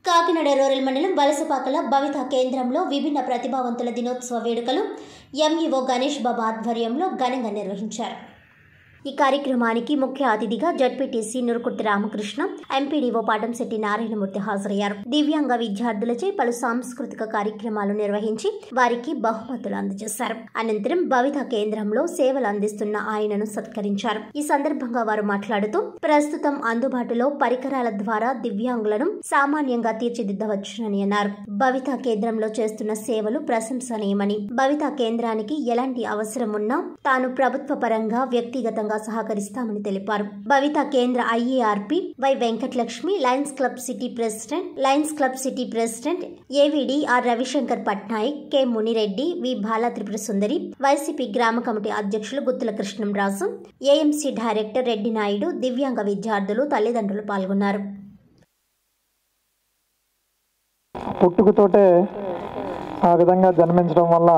Kakinada rural మండలం వలసపాకల భవిత కేంద్రంలో విభిన్న ప్రతిభావంతుల దినోత్సవ వేడుకలు ఎంఈఓ గణేష్ బాబా ఆధ్వర్యంలో ఘనంగా నిర్వహించారు ఈ కార్యక్రమానికి ముఖ్య అతిథిగా జడ్పీటీసీ నురుకుర్తి రామకృష్ణ ఎంపీడీఓ పాటంశెట్టి నారాయణమూర్తి హాజరయ్యారు దివ్యాంగ విద్యార్థులచే పలు సాంస్కృతిక కార్యక్రమాలు నిర్వహించి వారికి బహుమతులు అందజేశారు అనంతరం భవిత కేంద్రంలో సేవలు అందిస్తున్న ఆయనను సత్కరించారు ఈ సందర్భంగా వారు మాట్లాడుతూ ప్రస్తుతం అందుబాటులో పరికరాల ద్వారా దివ్యాంగులను సామాన్యంగా తీర్చిదిద్దవచ్చునని అన్నారు భవిత కేంద్రంలో చేస్తున్న సేవలు ప్రశంసనీయమని భవిత కేంద్రానికి ఎలాంటి అవసరం ఉన్నా తాను ప్రభుత్వ పరంగా వ్యక్తిగతంగా సహకరిస్తామని తెలిపారు భవిత కేంద్ర IARP Y Venkatalakshmi Lions Club City president Lions Club City president AVD R Ravishankar Patnaik K Munireddy V Bala Tripura Sundari YCP గ్రామ కమిటీ అధ్యక్షులు గుత్తుల కృష్ణంరాజు ఏఎంసీ డైరెక్టర్ రెడ్డి నాయుడు దివ్యాంగ విద్యార్థులు తల్లిదండ్రులు పాల్గొన్నారు పుట్టుకతోటే ఆ విధంగా జన్మించడం వల్ల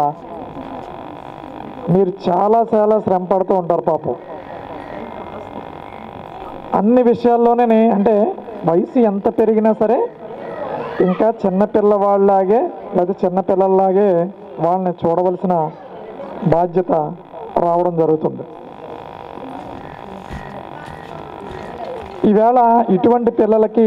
మీరు చాలా చాలా శ్రమ పడుతూ ఉంటారు పాపం అన్ని విషయాల్లోనే అంటే వయసు ఎంత పెరిగినా సరే ఇంకా చిన్నపిల్లవాళ్ళలాగే లేదా చిన్నపిల్లల్లాగే వాళ్ళని చూడవలసిన బాధ్యత రావడం జరుగుతుంది ఈవేళ ఇటువంటి పిల్లలకి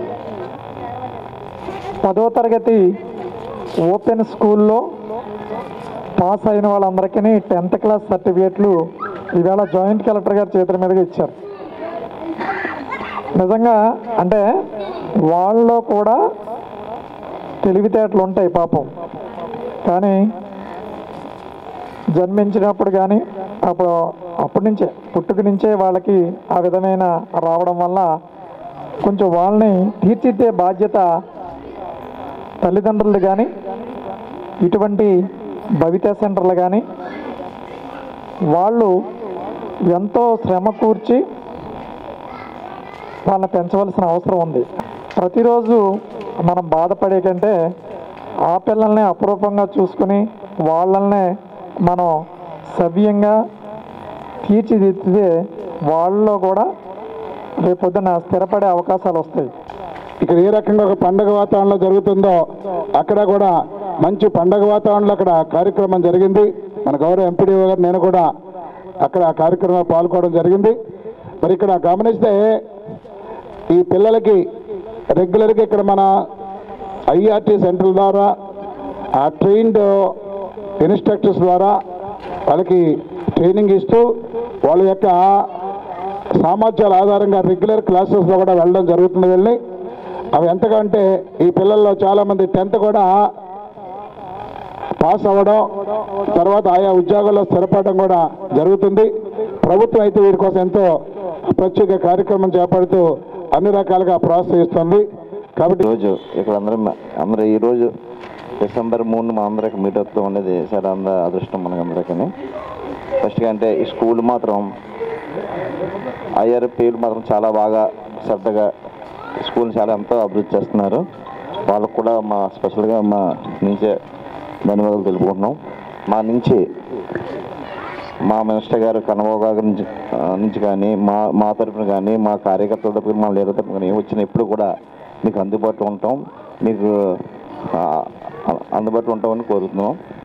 పదో తరగతి ఓపెన్ స్కూల్లో పాస్ అయిన వాళ్ళందరికీ టెన్త్ క్లాస్ సర్టిఫికేట్లు ఈవేళ జాయింట్ కలెక్టర్ గారి చేతుల మీదుగా ఇచ్చారు నిజంగా అంటే వాళ్ళలో కూడా తెలివితేటలు ఉంటాయి పాపం కానీ జన్మించినప్పుడు కానీ అప్పుడు అప్పటి నుంచే పుట్టుక నుంచే వాళ్ళకి ఆ విధమైన రావడం వల్ల కొంచెం వాళ్ళని తీర్చిదిద్దే బాధ్యత తల్లిదండ్రులు కానీ ఇటువంటి భవిత సెంటర్లు కానీ వాళ్ళు ఎంతో శ్రమ కూర్చి వాళ్ళని పెంచవలసిన అవసరం ఉంది ప్రతిరోజు మనం బాధపడే కంటే ఆ పిల్లల్ని అపురూపంగా చూసుకుని వాళ్ళనే మనం సవ్యంగా తీర్చిదిద్దితే వాళ్ళలో కూడా రేపొద్దున స్థిరపడే అవకాశాలు వస్తాయి ఇక్కడ ఏ రకంగా ఒక పండగ వాతావరణంలో జరుగుతుందో అక్కడ కూడా మంచి పండగ వాతావరణంలో అక్కడ కార్యక్రమం జరిగింది మన గౌరవ ఎంపీడీఓ గారు నేను కూడా అక్కడ ఆ కార్యక్రమంలో పాల్గొనడం జరిగింది మరి ఇక్కడ గమనిస్తే ఈ పిల్లలకి రెగ్యులర్గా ఇక్కడ మన ఐఆర్టీ సెంటర్ ద్వారా ఆ ట్రైన్డ్ ఇన్స్ట్రక్టర్స్ ద్వారా వాళ్ళకి ట్రైనింగ్ ఇస్తూ వాళ్ళ యొక్క సామర్థ్యాల ఆధారంగా రెగ్యులర్ క్లాసెస్లో కూడా వెళ్ళడం జరుగుతుంది వెళ్ళి అవి ఎంతగా అంటే ఈ పిల్లల్లో చాలామంది టెన్త్ కూడా పాస్ అవ్వడం తర్వాత ఆయా ఉద్యోగాల్లో స్థిరపడడం కూడా జరుగుతుంది ప్రభుత్వం అయితే వీటి కోసం ఎంతో ప్రత్యేక కార్యక్రమం చేపడుతూ అన్ని రకాలుగా ప్రోత్సహిస్తుంది కాబట్టి ఈరోజు ఇక్కడ అందరం అందరూ ఈరోజు డిసెంబర్ మూడు మా అందరికి మీట్ అవుతూ ఉండేది చాలా అంద అదృష్టం మనకి అందరికీ ఫస్ట్గా అంటే ఈ స్కూల్ మాత్రం ఐఆర్ పేరు మాత్రం చాలా బాగా శ్రద్ధగా స్కూల్ చాలా ఎంతో అభివృద్ధి చేస్తున్నారు వాళ్ళకు కూడా మా స్పెషల్గా మా నుంచే ధన్యవాదాలు తెలుపుకుంటున్నాం మా నుంచి మా మినిస్టర్ గారు కనబాబు గారి నుంచి ఆ, నుంచి కానీ మా మా తరపున కానీ మా కార్యకర్తల తరపున మా లీడర్ తరపున కానీ వచ్చిన ఎప్పుడు కూడా మీకు అందుబాటులో ఉంటాం మీకు ఆ, అందుబాటులో ఉంటామని కోరుతున్నాం